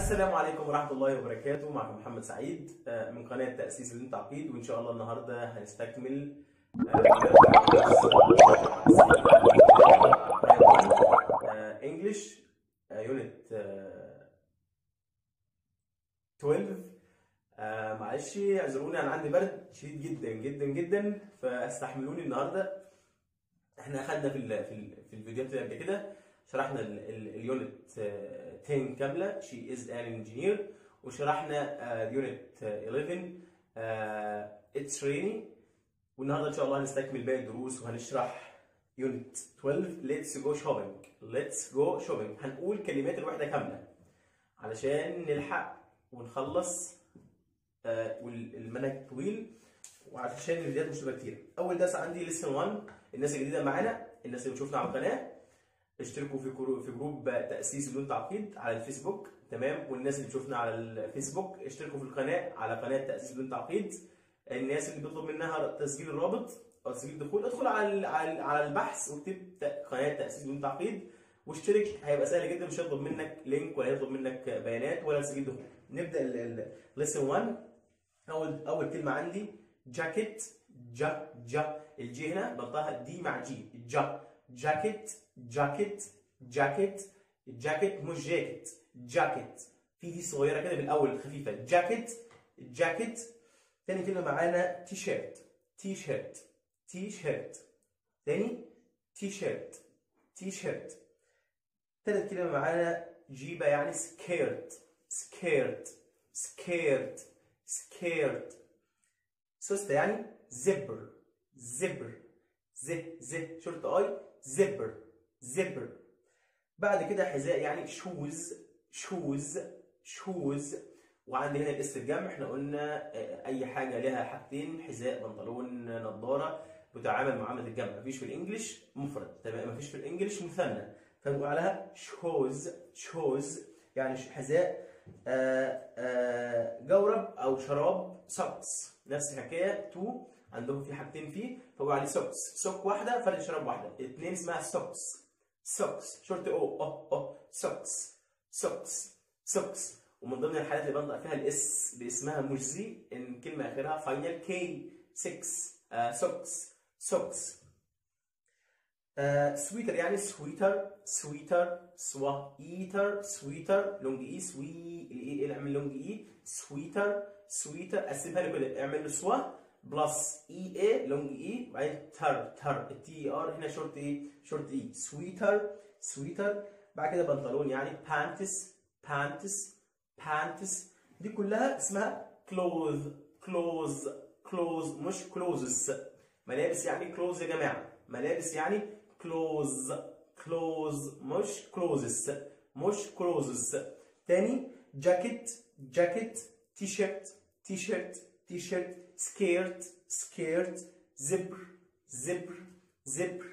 السلام عليكم ورحمة الله وبركاته معكم محمد سعيد آه، من قناة تأسيس التعقيد وإن شاء الله النهاردة هنستكمل انجلش يونت 12 آه، معلش اعذروني انا عندي برد شديد جدا جدا جدا فاستحملوني النهارده احنا اخدنا في ال في, ال في الفيديوهات اللي قبل كده شرحنا ال- ال- اليونت آه، 10 كامله شي از ان انجينير وشرحنا آه، اليونت آه، 11 اتس ريني والنهارده ان شاء الله هنستكمل باقي الدروس وهنشرح يونت 12 ليتس جو شوبينج ليتس جو شوبينج هنقول كلمات الوحده كامله علشان نلحق ونخلص آه، والمنهج طويل وعشان الفيديوهات مش تبقى كتير اول درس عندي لسن 1 الناس الجديده معانا الناس اللي بتشوفنا على القناه اشتركوا في كرو- في جروب تاسيس بدون تعقيد على الفيسبوك تمام والناس اللي بتشوفنا على الفيسبوك اشتركوا في القناه على قناه تاسيس بدون تعقيد الناس اللي بيطلب منها تسجيل الرابط او تسجيل الدخول ادخل على ال- على ال- على البحث واكتب ت- قناه تاسيس بدون تعقيد واشترك هيبقى سهل جدا مش هيطلب منك لينك ولا هيطلب منك بيانات ولا تسجيل دخول نبدا لسن 1 اول اول كلمه عندي جاكيت جا جا الجي هنا بنطقها دي مع جي جا جاكيت جاكيت جاكيت جاكيت مش جاكيت جاكيت في دي صغيره كده بالاول خفيفه جاكيت جاكيت تاني كلمه معانا تي شيرت تي شيرت تي شيرت تاني تي شيرت تي شيرت تالت كلمه معانا جيبه يعني سكيرت سكيرت سكيرت سكيرت سوسته يعني زبر زبر ز ز شرط اي زبر زبر بعد كده حذاء يعني شوز شوز شوز وعندي هنا الاس الجمع احنا قلنا آه، اي حاجه لها حاجتين حذاء بنطلون نظاره بتعامل معامله الجمع مفيش في الانجليش مفرد تمام مفيش في الانجليش مثنى فنقول عليها شوز شوز يعني ش- حذاء آه، آه، جورب او شراب سوكس نفس الحكايه تو عندهم في حاجتين فيه فبقول عليه سوكس سوك واحده فرد شراب واحده اثنين اسمها سوكس سوكس شورت او او او سوكس سوكس سوكس ومن ضمن الحالات اللي بنطق فيها الاس باسمها مجزي ان كلمه اخرها فاينل كي 6 سوكس سوكس سويتر يعني سويتر سويتر سوا ايتر سويتر لونج اي سوي الاي اللي اعمل لونج اي سويتر سويتر قسمها لي كده اعمل له سوا بلس اي اي لونج اي وبعدين تر تر التي ار هنا شورت ايه شورت اي سويتر سويتر بعد كده بنطلون يعني بانتس بانتس بانتس دي كلها اسمها كلوز كلوز كلوز مش كلوزز ملابس يعني كلوز يا جماعه ملابس يعني كلوز كلوز مش كلوزز مش كلوزز تاني جاكيت جاكيت تي شيرت تي شيرت تي شيرت سكيرت سكيرت زبر زبر زبر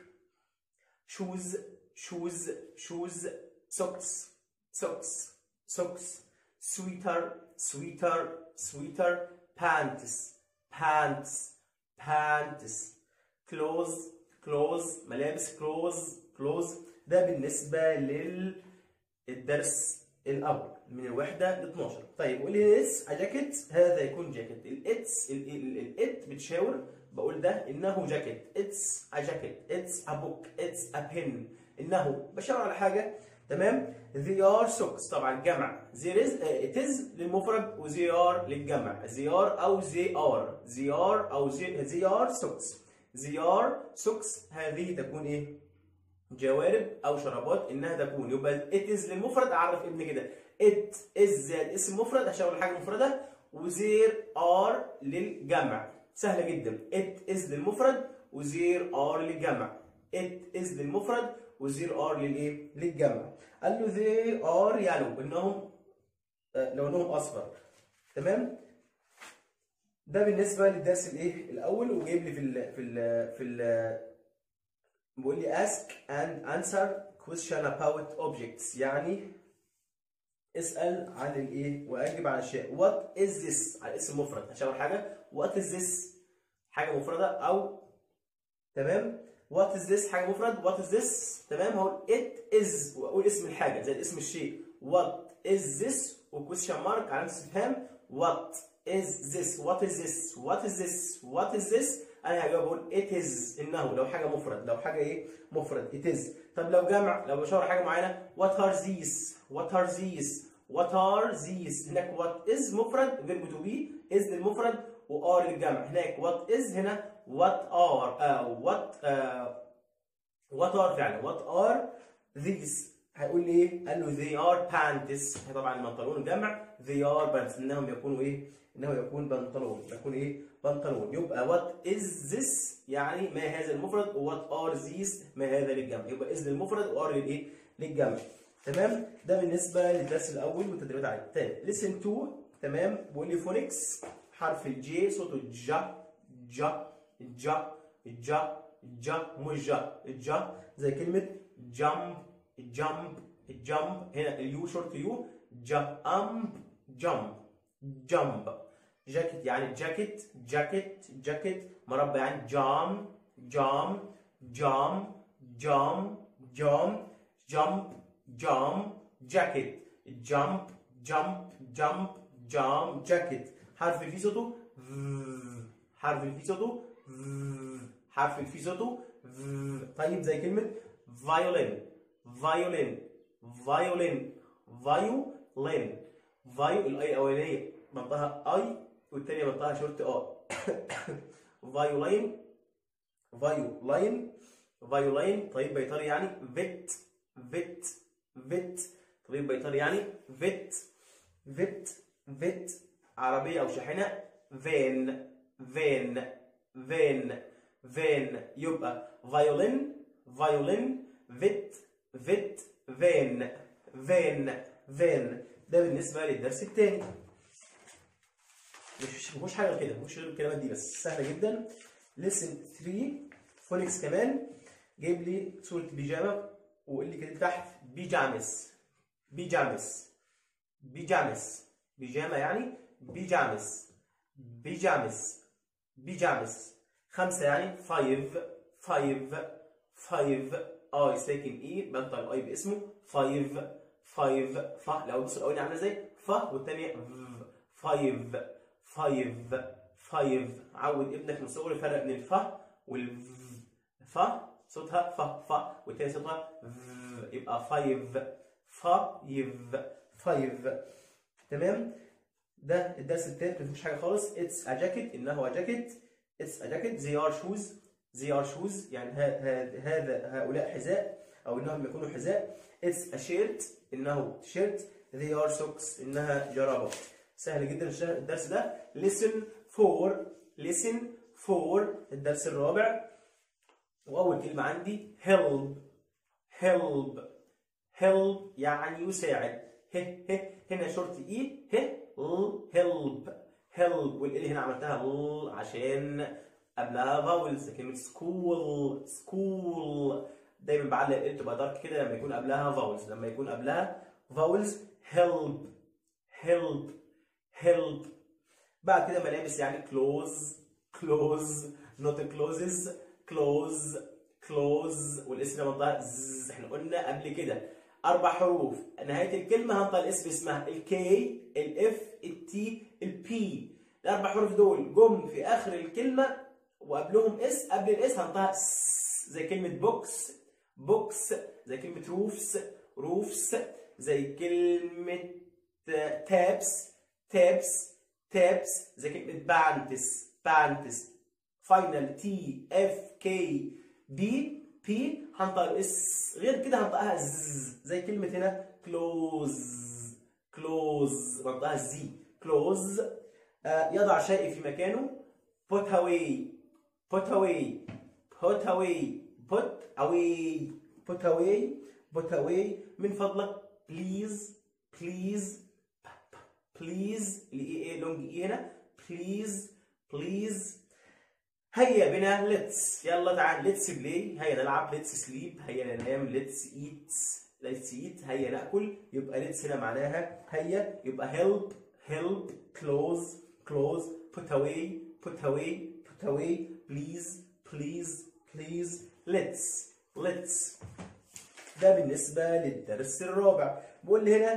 شوز شوز شوز سوكس سوكس سوكس سويتر سويتر سويتر بانتس بانتس بانتس كلوز كلوز ملابس كلوز كلوز ده بالنسبة للدرس الأول من الوحدة ل 12 طيب قول لي اس جاكيت هذا يكون جاكيت الاتس الات بتشاور بقول ده انه جاكيت اتس ا جاكيت اتس ا بوك اتس ا بن انه بشاور على حاجة تمام they are socks طبعا جمع there is آه، it is للمفرد و they are للجمع they are او they are they are او they, they are socks they are socks هذه تكون ايه جوارب او شرابات انها تكون يبقى it is للمفرد اعرف ابن كده it is زائد اسم مفرد اشاور على حاجه مفرده و there are للجمع سهله جدا it is للمفرد و there are للجمع it is للمفرد و there are للايه للجمع قال له they are يلو انهم آه، لونهم اصفر تمام ده بالنسبه للدرس الايه الاول وجايب لي في ال في ال في ال بيقول لي ask and answer question about objects يعني اسال عن الايه واجب عن الاشياء what is this على اسم مفرد عشان أول حاجه what is this حاجه مفرده او تمام what is this حاجه مفرد what is this تمام هقول it is واقول اسم الحاجه زي اسم الشيء what is this وكويشن مارك علامه استفهام what is this what is this what is this what is this انا هجاوب اقول it is انه لو حاجه مفرد لو حاجه ايه مفرد it is طب لو جمع لو بشاور حاجه معينه what are these what are these what are these هناك what is مفرد verb to be is للمفرد و are للجمع هناك what is هنا what are uh, what uh, what are فعلا what are these هيقول لي ايه؟ قال له they are pants طبعا البنطلون جمع they are pants انهم يكونوا ايه؟ انه يكون بنطلون يكون ايه؟ بنطلون يبقى what is this يعني ما هذا المفرد و what are these ما هذا للجمع يبقى is للمفرد و are للايه؟ للجمع تمام؟ ده بالنسبه للدرس الاول والتدريبات عليه تاني listen to تمام بيقول لي فونكس حرف الجي صوته جا جا جا جا جا مش جا جا زي كلمه jump jump jump هنا اليو شورت يو jump jump jump جاكيت يعني جاكيت جاكيت جاكيت مربع يعني جام جام جام جام جام جامب جام جاكيت جامب جامب جامب جام جاكيت حرف الفي صوته حرف الفي صوته حرف الفي صوته طيب زي كلمة violin violin violin violin فايو الاي الاولانيه منطقها اي والثانيه منطقها شورت ار فايولين فايولين فايولين طيب بيطري يعني فيت فيت فيت طبيب بيطري يعني فيت فيت فيت عربيه او شاحنه فين فين فين فين يبقى فايولين فايولين فيت فيت فين فين فين ده بالنسبه للدرس الثاني مش مش حاجه كده مش غير الكلمات دي بس سهله جدا ليسن 3 فونكس كمان جايب لي صوره بيجامه وقال لي كده تحت بيجامس بيجامس بيجامس بيجامه يعني بيجامس بيجامس بيجامس خمسه يعني فايف فايف فايف اي ساكن اي بنطق الاي باسمه فايف فايف ف لو بص الاولانيه عامله ازاي ف والثانيه فايف فايف فايف عود ابنك من صغره يفرق بين الف والف ف صوتها ف ف والثاني صوتها ف يبقى فايف فايف فايف تمام ده الدرس الثالث مفيش حاجه خالص اتس ا جاكيت انه جاكيت اتس ا جاكيت زي ار شوز زي ار شوز يعني هذا هؤلاء حذاء او انهم يكونوا حذاء اتس ا شيرت انه تيشيرت they are socks انها جرابه سهل جدا الدرس ده listen for listen for الدرس الرابع واول كلمه عندي help help help يعني يساعد ه ه هنا شورت اي ه help help والال هنا عملتها ل عشان قبلها فاولز كلمه سكول سكول دايما بعلق ال تبقى دارك كده لما يكون قبلها فاولز لما يكون قبلها فاولز help help help بعد كده ملابس يعني clothes clothes not closes clothes clothes والاسم ده منطقه ز احنا قلنا قبل كده اربع حروف نهايه الكلمه هنطق الاسم اسمها الكي الاف التي البي الاربع حروف دول جم في اخر الكلمه وقبلهم اس قبل الاس هنطقها س زي كلمه بوكس بوكس زي كلمه روفس روفس زي كلمه تابس تابس تابس زي كلمه بانتس بانتس فاينل تي اف كي بي بي هنطق الاس غير كده هنطقها ز زي كلمه هنا كلوز كلوز منطقها زي كلوز آه يضع شيء في مكانه put away put away put away put away put away put away من فضلك please please please الاي اي لونج اي هنا please please هيا بنا ليتس يلا تعال ليتس بلاي هيا نلعب ليتس سليب هيا ننام ليتس ايت ليتس ايت هيا ناكل يبقى ليتس هنا معناها هيا يبقى help help close close put away put away put away please please please let's let's ده بالنسبة للدرس الرابع بقول لي هنا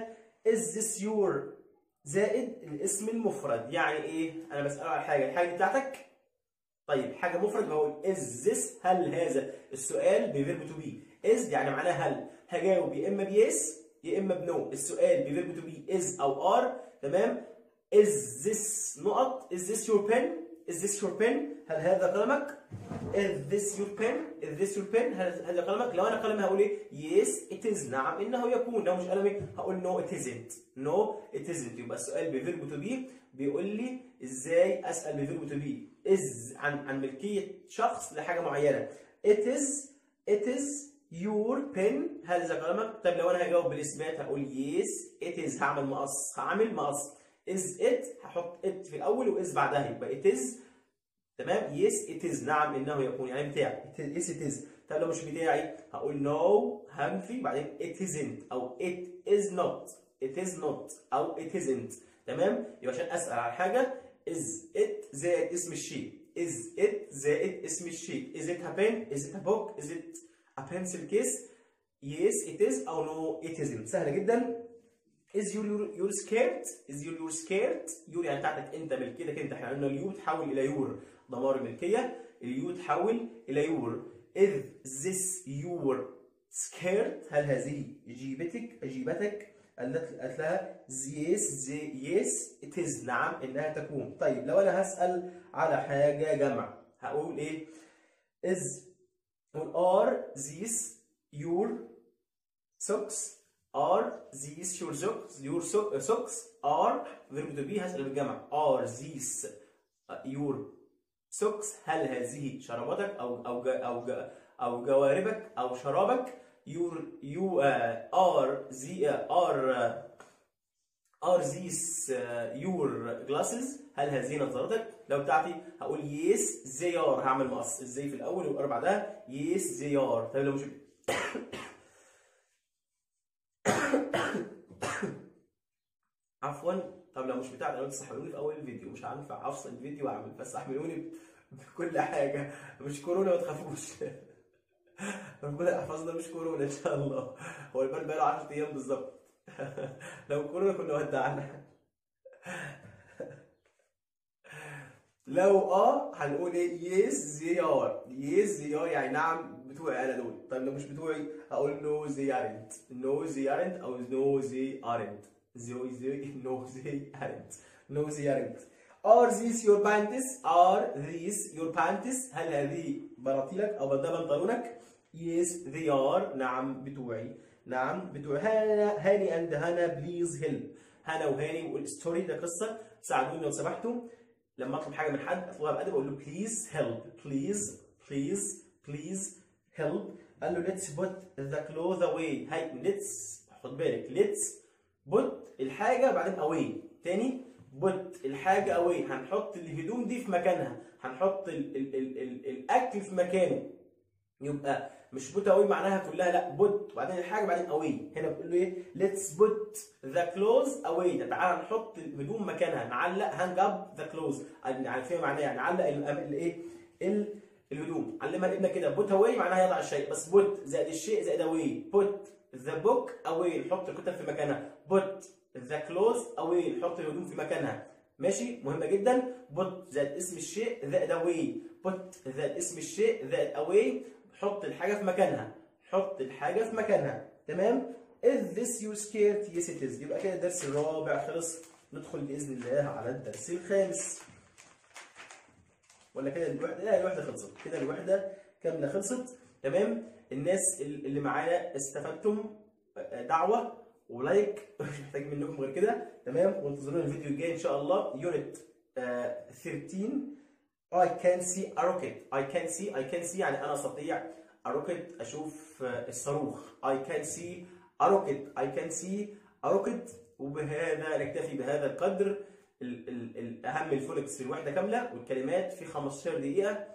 is this your زائد الاسم المفرد يعني ايه انا بساله على حاجه الحاجه دي بتاعتك طيب حاجه مفرد بقول is this هل هذا السؤال بفيرب تو بي is يعني معناه هل هجاوب يا اما بيس يا اما بنو السؤال بفيرب تو بي is او are تمام is this نقط is this your pen is this your pen هل هذا قلمك is this your pen is this your pen هل هذا قلمك لو انا قلمي هقول ايه yes it is نعم انه يكون لو مش قلمي هقول no it isn't no it isn't يبقى السؤال بفيرب تو بي بيقول لي ازاي اسال بفيرب تو بي is عن عن ملكيه شخص لحاجه معينه it is it is your pen هل هذا قلمك طيب لو انا هجاوب بالاثبات هقول yes it is هعمل مقص هعمل مقص is it هحط it في الاول واس بعدها يبقى it is تمام yes it is نعم انه يكون يعني بتاعي it is, yes it is طب لو مش بتاعي هقول no هنفي بعدين it isn't او it is not it is not او it isn't تمام يبقى عشان اسال على حاجه is it زائد اسم الشيء is it زائد اسم الشيء is it a pen is it a book is it a pencil case yes it is او no it isn't سهله جدا is you your scared is you your scared your يعني بتاعتك انت ملكيتك انت احنا قلنا اليو تحول الى يور ضمائر الملكيه اليو تحول الى يور is this your scared هل هذه جيبتك جيبتك التي قالت لها yes yes it is نعم انها تكون طيب لو انا هسال على حاجه جمع هقول ايه is or are these your socks are these your socks your so- socks are verb to be هسأل بالجمع are these your socks هل هذه شراباتك أو أو جا أو جا أو جواربك أو شرابك your you uh, are the uh, are uh, are these uh, your glasses هل هذه نظارتك لو بتاعتي هقول yes they are هعمل مقص ازاي في الاول ويبقى بعدها yes they are طيب لو مش عفوا طب لو مش بتاعتي لو تستحملوني في اول الفيديو مش هينفع افصل الفيديو واعمل بس احملوني بكل حاجه مش كورونا ما تخافوش ربنا يحفظنا مش كورونا ان شاء الله هو البرد بقاله 10 ايام بالظبط لو كورونا كنا ودعنا لو اه هنقول ايه يس زي ار يس زي ار يعني نعم بتوعي انا دول طيب لو مش بتوعي هقول نو زي ارنت نو زي ارنت او نو زي ارنت زي زي نو زي ارنت نو زي ارنت Are these your pants? Are these your pants? هل هذه بناطيلك او ده بنطلونك؟ Yes they are نعم بتوعي نعم بتوعي هانا هاني اند هانا بليز هيلب هانا وهاني والستوري ده قصه ساعدوني لو سمحتوا لما اطلب حاجه من حد اطلبها بادب اقول له بليز هيلب بليز بليز بليز هيلب قال له ليتس بوت ذا كلوز اواي هاي ليتس خد بالك ليتس بوت الحاجه بعدين اواي تاني بوت الحاجه اواي هنحط الهدوم دي في مكانها هنحط ال ال ال ال الاكل في مكانه يبقى مش بوت اواي معناها كلها لا بوت وبعدين الحاجه بعدين اواي هنا بتقول له ايه ليتس بوت ذا كلوز اواي ده تعالى نحط الهدوم مكانها نعلق هانج اب ذا كلوز عارفين معناها يعني نعلق الايه الهدوم علمها لابنك كده بوت اواي معناها يضع الشيء بس بوت زائد الشيء زائد اواي بوت ذا بوك اواي نحط الكتب في مكانها بوت ذا كلوز اواي نحط الهدوم في مكانها ماشي مهمه جدا بوت زائد اسم الشيء زائد اواي بوت زائد اسم الشيء زائد اواي حط الحاجه في مكانها حط الحاجه في مكانها تمام is this your skirt yes it is يبقى كده الدرس الرابع خلص ندخل باذن الله على الدرس الخامس ولا كده الوحده لا الوحده خلصت كده الوحده كامله خلصت تمام الناس اللي معانا استفدتم دعوه ولايك مش محتاج منكم غير كده تمام وانتظرونا الفيديو الجاي ان شاء الله يونت 13 I can see a rocket I can see I can see يعني أنا أستطيع a rocket أشوف الصاروخ I can see a rocket I can see a rocket وبهذا نكتفي بهذا القدر الأهم الفولكس في الوحدة كاملة والكلمات في 15 دقيقة